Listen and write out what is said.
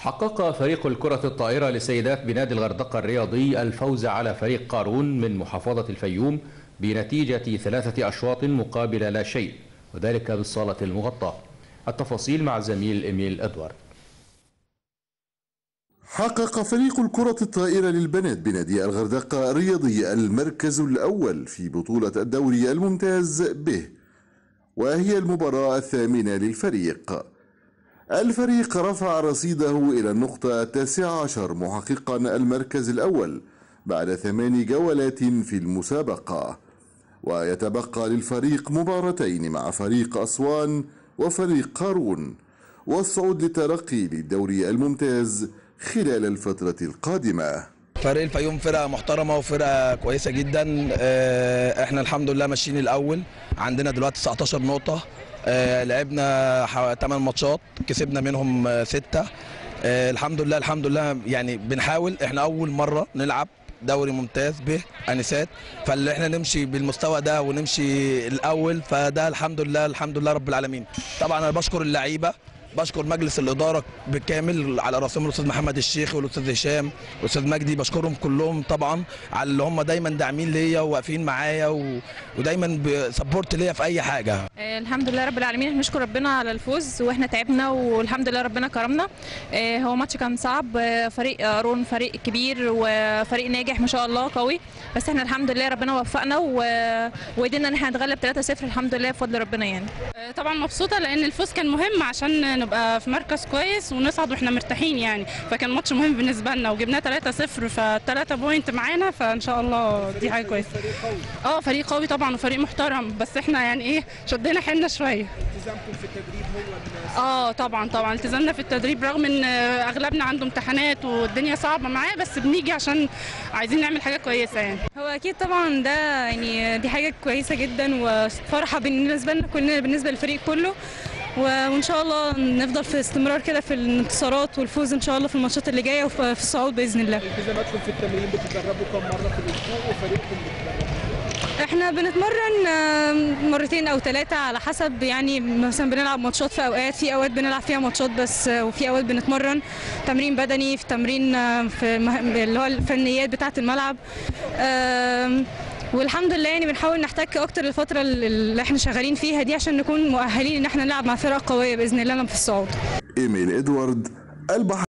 حقق فريق الكرة الطائرة للسيدات بنادي الغردقة الرياضي الفوز على فريق قارون من محافظة الفيوم بنتيجة ثلاثة أشواط مقابل لا شيء وذلك بالصالة المغطاة التفاصيل مع الزميل إيميل أدوارد حقق فريق الكرة الطائرة للبنات بنادي الغردقة الرياضي المركز الأول في بطولة الدوري الممتاز به وهي المباراة الثامنة للفريق الفريق رفع رصيده إلى النقطة التاسعة عشر محققا المركز الأول بعد ثمان جولات في المسابقة ويتبقى للفريق مباراتين مع فريق أسوان وفريق قارون والصعود للترقي للدوري الممتاز خلال الفترة القادمة فريق الفيوم فرقه محترمه وفرقه كويسه جدا آه، احنا الحمد لله ماشيين الاول عندنا دلوقتي 19 نقطه آه، لعبنا 8 ماتشات كسبنا منهم 6 الحمد لله الحمد لله يعني بنحاول احنا اول مره نلعب دوري ممتاز به انسات فاللي احنا نمشي بالمستوى ده ونمشي الاول فده الحمد لله الحمد لله رب العالمين طبعا انا بشكر اللعيبه بشكر مجلس الاداره بالكامل على راسهم الاستاذ محمد الشيخ والاستاذ هشام والاستاذ مجدي بشكرهم كلهم طبعا على اللي هم دايما داعمين ليا وواقفين معايا و... ودايما بسبورت ليا في اي حاجه آه، الحمد لله رب العالمين نشكر ربنا على الفوز واحنا تعبنا والحمد لله ربنا كرمنا آه، هو ماتش كان صعب آه، فريق قارون فريق كبير وفريق ناجح ما شاء الله قوي بس احنا الحمد لله ربنا وفقنا و- وقدرنا ان احنا نتغلب 3-0 الحمد لله بفضل ربنا يعني طبعا مبسوطه لان الفوز كان مهم عشان نبقى في مركز كويس ونصعد واحنا مرتاحين يعني فكان ماتش مهم بالنسبه لنا وجبناه 3-0 ف3 بوينت معانا فان شاء الله دي حاجه كويسه اه فريق قوي طبعا وفريق محترم بس احنا يعني ايه شدينا حيلنا شويه التزامكم في التدريب هو اه طبعا طبعا التزمنا في التدريب رغم ان اغلبنا عنده امتحانات والدنيا صعبه معاه بس بنيجي عشان عايزين نعمل حاجه كويسه يعني هو اكيد طبعا ده يعني دي حاجه كويسه جدا وفرحه بالنسبه لنا كلنا بالنسبه للفريق كله و- وان شاء الله نفضل في استمرار كده في الانتصارات والفوز ان شاء الله في الماتشات اللي جايه وفي في الصعود باذن الله التزاماتكم في التمرين بتتدربوا كم مره في الاسبوع وفريقكم بتتدربوا احنا بنتمرن آم، مرتين او ثلاثه على حسب يعني مثلا بنلعب ماتشات في اوقات في اوقات بنلعب فيها ماتشات بس آه، وفي اوقات بنتمرن تمرين بدني في تمرين آه، في مه- اللي هو الفنيات بتاعه الملعب آم، والحمد لله يعني بنحاول نحتك اكتر الفتره اللي احنا شغالين فيها دي عشان نكون مؤهلين ان احنا نلعب مع فرق قويه باذن الله لما في الصعود إيميل إدوارد البحر